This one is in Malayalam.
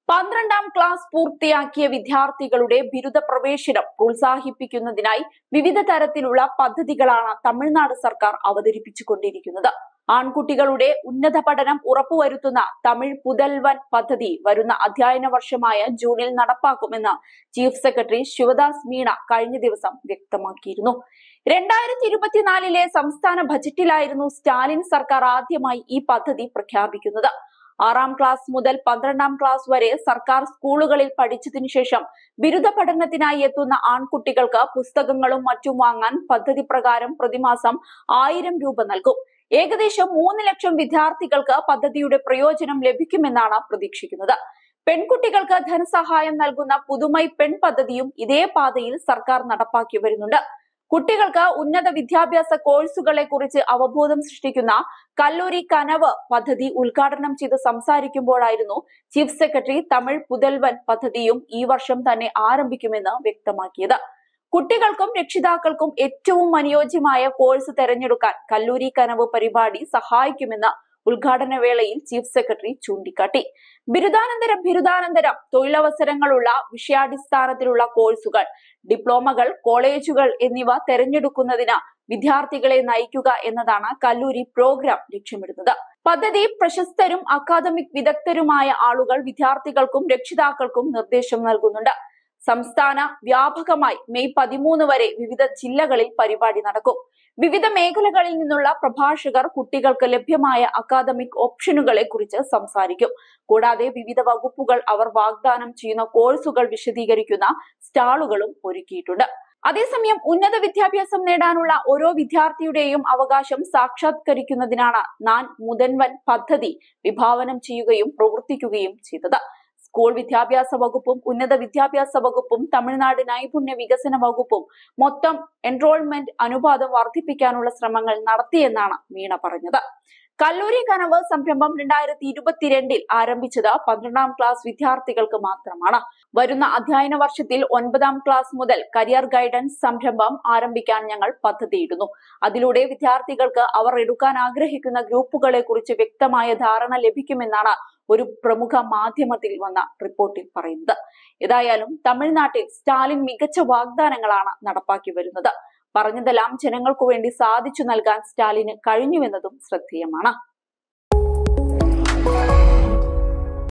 പന്ത്രണ്ടാം ക്ലാസ് പൂർത്തിയാക്കിയ വിദ്യാർത്ഥികളുടെ ബിരുദ പ്രവേശനം പ്രോത്സാഹിപ്പിക്കുന്നതിനായി വിവിധ തരത്തിലുള്ള പദ്ധതികളാണ് തമിഴ്നാട് സർക്കാർ അവതരിപ്പിച്ചുകൊണ്ടിരിക്കുന്നത് ആൺകുട്ടികളുടെ ഉന്നത പഠനം ഉറപ്പുവരുത്തുന്ന തമിഴ് പുതൽവൻ പദ്ധതി വരുന്ന അധ്യയന വർഷമായ ജൂണിൽ നടപ്പാക്കുമെന്ന് ചീഫ് സെക്രട്ടറി ശിവദാസ് മീണ കഴിഞ്ഞ ദിവസം വ്യക്തമാക്കിയിരുന്നു രണ്ടായിരത്തി ഇരുപത്തിനാലിലെ സംസ്ഥാന ബജറ്റിലായിരുന്നു സ്റ്റാലിൻ സർക്കാർ ആദ്യമായി ഈ പദ്ധതി പ്രഖ്യാപിക്കുന്നത് ആറാം ക്ലാസ് മുതൽ പന്ത്രണ്ടാം ക്ലാസ് വരെ സർക്കാർ സ്കൂളുകളിൽ പഠിച്ചതിനു ശേഷം ബിരുദ പഠനത്തിനായി എത്തുന്ന ആൺകുട്ടികൾക്ക് പുസ്തകങ്ങളും മറ്റും വാങ്ങാൻ പദ്ധതി പ്രകാരം പ്രതിമാസം ആയിരം രൂപ നൽകും ഏകദേശം മൂന്ന് ലക്ഷം വിദ്യാർത്ഥികൾക്ക് പദ്ധതിയുടെ പ്രയോജനം ലഭിക്കുമെന്നാണ് പ്രതീക്ഷിക്കുന്നത് പെൺകുട്ടികൾക്ക് ധനസഹായം നൽകുന്ന പുതുമൈ പെൺ പദ്ധതിയും ഇതേ പാതയിൽ സർക്കാർ നടപ്പാക്കി വരുന്നുണ്ട് കുട്ടികൾക്ക് ഉന്നത വിദ്യാഭ്യാസ കോഴ്സുകളെ കുറിച്ച് അവബോധം സൃഷ്ടിക്കുന്ന കല്ലൂരി കനവ് പദ്ധതി ഉദ്ഘാടനം ചെയ്ത് സംസാരിക്കുമ്പോഴായിരുന്നു ചീഫ് സെക്രട്ടറി തമിഴ് പുതൽവൻ പദ്ധതിയും ഈ വർഷം തന്നെ ആരംഭിക്കുമെന്ന് വ്യക്തമാക്കിയത് കുട്ടികൾക്കും രക്ഷിതാക്കൾക്കും ഏറ്റവും അനുയോജ്യമായ കോഴ്സ് തെരഞ്ഞെടുക്കാൻ കല്ലൂരി കനവ് പരിപാടി സഹായിക്കുമെന്ന് ഉദ്ഘാടന വേളയിൽ ചീഫ് സെക്രട്ടറി ചൂണ്ടിക്കാട്ടി ബിരുദാനന്തര ബിരുദാനന്തരം തൊഴിലവസരങ്ങളുള്ള വിഷയാടിസ്ഥാനത്തിലുള്ള കോഴ്സുകൾ ഡിപ്ലോമകൾ കോളേജുകൾ എന്നിവ തെരഞ്ഞെടുക്കുന്നതിന് വിദ്യാർത്ഥികളെ നയിക്കുക എന്നതാണ് കല്ലൂരി പ്രോഗ്രാം ലക്ഷ്യമിടുന്നത് പദ്ധതി പ്രശസ്തരും അക്കാദമിക് വിദഗ്ധരുമായ ആളുകൾ വിദ്യാർത്ഥികൾക്കും രക്ഷിതാക്കൾക്കും നിർദ്ദേശം നൽകുന്നുണ്ട് സംസ്ഥാന വ്യാപകമായി മെയ് പതിമൂന്ന് വരെ വിവിധ ജില്ലകളിൽ പരിപാടി നടക്കും വിവിധ മേഖലകളിൽ നിന്നുള്ള പ്രഭാഷകർ കുട്ടികൾക്ക് ലഭ്യമായ അക്കാദമിക് ഓപ്ഷനുകളെ കുറിച്ച് സംസാരിക്കും കൂടാതെ വിവിധ വകുപ്പുകൾ അവർ വാഗ്ദാനം ചെയ്യുന്ന കോഴ്സുകൾ വിശദീകരിക്കുന്ന സ്റ്റാളുകളും ഒരുക്കിയിട്ടുണ്ട് അതേസമയം ഉന്നത വിദ്യാഭ്യാസം നേടാനുള്ള ഓരോ വിദ്യാർത്ഥിയുടെയും അവകാശം സാക്ഷാത്കരിക്കുന്നതിനാണ് നാൻ മുതൻവൻ പദ്ധതി വിഭാവനം ചെയ്യുകയും പ്രവർത്തിക്കുകയും ചെയ്തത് സ്കൂൾ വിദ്യാഭ്യാസ വകുപ്പും ഉന്നത വിദ്യാഭ്യാസ വകുപ്പും തമിഴ്നാട് നൈപുണ്യ വികസന വകുപ്പും മൊത്തം എൻറോൾമെന്റ് അനുപാതം വർദ്ധിപ്പിക്കാനുള്ള ശ്രമങ്ങൾ നടത്തിയെന്നാണ് മീണ പറഞ്ഞത് കല്ലൂരി കനവ് സംരംഭം രണ്ടായിരത്തി ഇരുപത്തിരണ്ടിൽ ആരംഭിച്ചത് പന്ത്രണ്ടാം ക്ലാസ് വിദ്യാർത്ഥികൾക്ക് മാത്രമാണ് വരുന്ന അധ്യയന വർഷത്തിൽ ഒൻപതാം ക്ലാസ് മുതൽ കരിയർ ഗൈഡൻസ് സംരംഭം ആരംഭിക്കാൻ ഞങ്ങൾ പദ്ധതിയിടുന്നു അതിലൂടെ വിദ്യാർത്ഥികൾക്ക് അവർ എടുക്കാൻ ആഗ്രഹിക്കുന്ന ഗ്രൂപ്പുകളെ കുറിച്ച് വ്യക്തമായ ധാരണ ലഭിക്കുമെന്നാണ് ഒരു പ്രമുഖ മാധ്യമത്തിൽ വന്ന റിപ്പോർട്ടിൽ പറയുന്നത് ഏതായാലും തമിഴ്നാട്ടിൽ സ്റ്റാലിൻ മികച്ച വാഗ്ദാനങ്ങളാണ് നടപ്പാക്കി വരുന്നത് പറഞ്ഞതെല്ലാം ജനങ്ങൾക്കു വേണ്ടി സാധിച്ചു നൽകാൻ സ്റ്റാലിന് കഴിഞ്ഞുവെന്നതും ശ്രദ്ധേയമാണ്